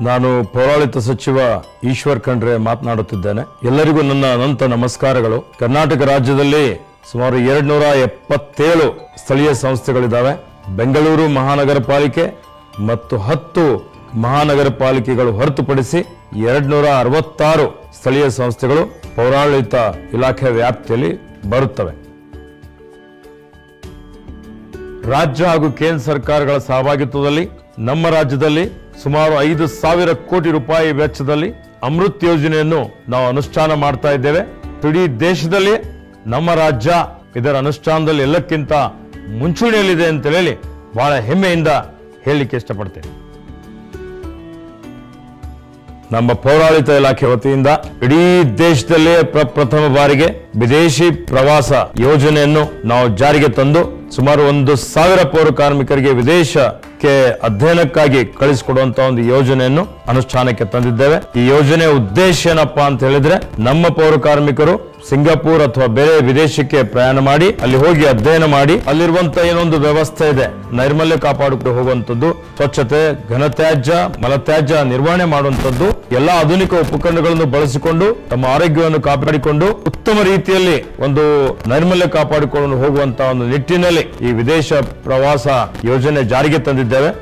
ನಾನು ಪೌರಾಳಿತ ಸಚಿವ ಈಶ್ವರ್ ಖಂಡ್ರೆ ಮಾತನಾಡುತ್ತಿದ್ದೇನೆ ಎಲ್ಲರಿಗೂ ನನ್ನ ಅನಂತ ನಮಸ್ಕಾರಗಳು ಕರ್ನಾಟಕ ರಾಜ್ಯದಲ್ಲಿ ಸುಮಾರು ಎರಡ್ನೂರ ಎಪ್ಪತ್ತೇಳು ಸ್ಥಳೀಯ ಸಂಸ್ಥೆಗಳಿದ್ದಾವೆ ಬೆಂಗಳೂರು ಮಹಾನಗರ ಪಾಲಿಕೆ ಮತ್ತು ಹತ್ತು ಮಹಾನಗರ ಪಾಲಿಕೆಗಳು ಹೊರತುಪಡಿಸಿ ಎರಡ್ನೂರ ಅರವತ್ತಾರು ಸ್ಥಳೀಯ ಸಂಸ್ಥೆಗಳು ಪೌರಾಡಳಿತ ಇಲಾಖೆ ವ್ಯಾಪ್ತಿಯಲ್ಲಿ ಬರುತ್ತವೆ ರಾಜ್ಯ ಹಾಗೂ ಕೇಂದ್ರ ಸರ್ಕಾರಗಳ ಸಹಭಾಗಿತ್ವದಲ್ಲಿ ನಮ್ಮ ರಾಜ್ಯದಲ್ಲಿ ಸುಮಾರು ಐದು ಸಾವಿರ ಕೋಟಿ ರೂಪಾಯಿ ವೆಚ್ಚದಲ್ಲಿ ಅಮೃತ್ ಯೋಜನೆಯನ್ನು ನಾವು ಅನುಷ್ಠಾನ ಮಾಡ್ತಾ ಇದ್ದೇವೆ ಇಡೀ ದೇಶದಲ್ಲಿ ನಮ್ಮ ರಾಜ್ಯ ಇದರ ಅನುಷ್ಠಾನದಲ್ಲಿ ಎಲ್ಲಕ್ಕಿಂತ ಮುಂಚೂಣಿಯಲ್ಲಿದೆ ಅಂತ ಹೇಳಿ ಬಹಳ ಹೆಮ್ಮೆಯಿಂದ ಹೇಳಲಿಕ್ಕೆ ಇಷ್ಟಪಡ್ತೇನೆ ನಮ್ಮ ಪೌರಾಡಳಿತ ಇಲಾಖೆ ವತಿಯಿಂದ ಇಡೀ ದೇಶದಲ್ಲೇ ಪ್ರಪ್ರಥಮ ಬಾರಿಗೆ ವಿದೇಶಿ ಪ್ರವಾಸ ಯೋಜನೆಯನ್ನು ನಾವು ಜಾರಿಗೆ ತಂದು ಸುಮಾರು ಒಂದು ಸಾವಿರ ಪೌರ ಕಾರ್ಮಿಕರಿಗೆ ವಿದೇಶಕ್ಕೆ ಅಧ್ಯಯನಕ್ಕಾಗಿ ಕಳಿಸಿಕೊಡುವಂತ ಒಂದು ಯೋಜನೆಯನ್ನು ಅನುಷ್ಠಾನಕ್ಕೆ ತಂದಿದ್ದೇವೆ ಈ ಯೋಜನೆ ಉದ್ದೇಶ ಏನಪ್ಪಾ ಅಂತ ಹೇಳಿದ್ರೆ ನಮ್ಮ ಪೌರ ಕಾರ್ಮಿಕರು ಸಿಂಗಾಪುರ್ ಅಥವಾ ಬೇರೆ ವಿದೇಶಕ್ಕೆ ಪ್ರಯಾಣ ಮಾಡಿ ಅಲ್ಲಿ ಹೋಗಿ ಅಧ್ಯಯನ ಮಾಡಿ ಅಲ್ಲಿರುವಂತ ಏನೊಂದು ವ್ಯವಸ್ಥೆ ಇದೆ ನೈರ್ಮಲ್ಯ ಕಾಪಾಡಿಕೊಂಡು ಹೋಗುವಂತದ್ದು ಸ್ವಚ್ಛತೆ ಘನತ್ಯಾಜ್ಯ ಮಲತ್ಯಾಜ್ಯ ನಿರ್ವಹಣೆ ಮಾಡುವಂತದ್ದು ಎಲ್ಲಾ ಆಧುನಿಕ ಉಪಕರಣಗಳನ್ನು ಬಳಸಿಕೊಂಡು ತಮ್ಮ ಆರೋಗ್ಯವನ್ನು ಕಾಪಾಡಿಕೊಂಡು ಉತ್ತಮ ರೀತಿಯಲ್ಲಿ ಒಂದು ನೈರ್ಮಲ್ಯ ಕಾಪಾಡಿಕೊಂಡು ಹೋಗುವಂತ ಒಂದು ನಿಟ್ಟಿನಲ್ಲಿ ಈ ವಿದೇಶ ಪ್ರವಾಸ ಯೋಜನೆ ಜಾರಿಗೆ ತಂದಿದ್ದೇವೆ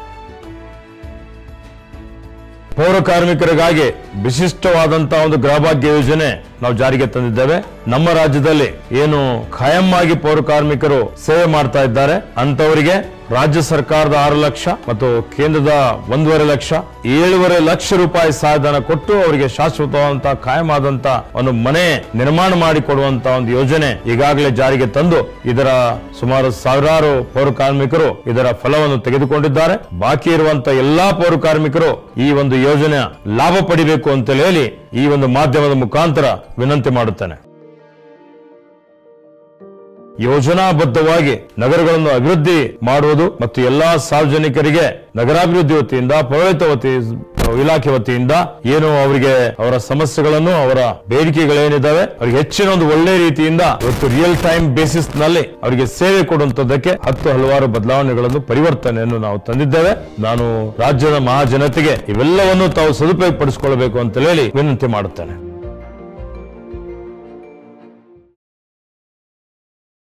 ಪೌರ ಕಾರ್ಮಿಕರಿಗಾಗಿ ವಿಶಿಷ್ಟವಾದಂತಹ ಒಂದು ಗೃಹಭಾಗ್ಯ ಯೋಜನೆ ನಾವು ಜಾರಿಗೆ ತಂದಿದ್ದೇವೆ ನಮ್ಮ ರಾಜ್ಯದಲ್ಲಿ ಏನು ಖಾಯಂ ಆಗಿ ಪೌರ ಕಾರ್ಮಿಕರು ಸೇವೆ ಮಾಡ್ತಾ ಇದ್ದಾರೆ ಅಂತವರಿಗೆ ರಾಜ್ಯ ಸರ್ಕಾರದ ಆರು ಲಕ್ಷ ಮತ್ತು ಕೇಂದ್ರದ ಒಂದೂವರೆ ಲಕ್ಷ ಏಳುವರೆ ಲಕ್ಷ ರೂಪಾಯಿ ಸಹಾಯಧನ ಕೊಟ್ಟು ಅವರಿಗೆ ಶಾಶ್ವತವಾದಂತಹ ಖಾಯಂ ಆದಂತಹ ಒಂದು ಮನೆ ನಿರ್ಮಾಣ ಮಾಡಿ ಕೊಡುವಂತ ಒಂದು ಯೋಜನೆ ಈಗಾಗಲೇ ಜಾರಿಗೆ ತಂದು ಇದರ ಸುಮಾರು ಸಾವಿರಾರು ಪೌರ ಕಾರ್ಮಿಕರು ಇದರ ಫಲವನ್ನು ತೆಗೆದುಕೊಂಡಿದ್ದಾರೆ ಬಾಕಿ ಇರುವಂತ ಎಲ್ಲಾ ಪೌರ ಕಾರ್ಮಿಕರು ಈ ಒಂದು ಯೋಜನೆಯ ಲಾಭ ಪಡಿಬೇಕು ಅಂತ ಹೇಳಿ ಈ ಒಂದು ಮಾಧ್ಯಮದ ಮುಖಾಂತರ ವಿನಂತಿ ಮಾಡುತ್ತೇನೆ ಯೋಜನಾಬದ್ಧವಾಗಿ ನಗರಗಳನ್ನು ಅಭಿವೃದ್ಧಿ ಮಾಡುವುದು ಮತ್ತು ಎಲ್ಲಾ ಸಾರ್ವಜನಿಕರಿಗೆ ನಗರಾಭಿವೃದ್ಧಿ ವತಿಯಿಂದ ಪೌರಾಡಳಿತ ವತಿ ಇಲಾಖೆ ವತಿಯಿಂದ ಏನು ಅವರಿಗೆ ಅವರ ಸಮಸ್ಯೆಗಳನ್ನು ಅವರ ಬೇಡಿಕೆಗಳೇನಿದ್ದಾವೆ ಅವರಿಗೆ ಹೆಚ್ಚಿನ ಒಂದು ಒಳ್ಳೆ ರೀತಿಯಿಂದ ಇವತ್ತು ರಿಯಲ್ ಟೈಮ್ ಬೇಸಿಸ್ ನಲ್ಲಿ ಅವರಿಗೆ ಸೇವೆ ಕೊಡುವಂತದ್ದಕ್ಕೆ ಹತ್ತು ಹಲವಾರು ಬದಲಾವಣೆಗಳನ್ನು ಪರಿವರ್ತನೆಯನ್ನು ನಾವು ತಂದಿದ್ದೇವೆ ನಾನು ರಾಜ್ಯದ ಮಹಾಜನತೆಗೆ ಇವೆಲ್ಲವನ್ನು ತಾವು ಸದುಪಯೋಗ ಪಡಿಸಿಕೊಳ್ಳಬೇಕು ಅಂತ ಹೇಳಿ ವಿನಂತಿ ಮಾಡುತ್ತೇನೆ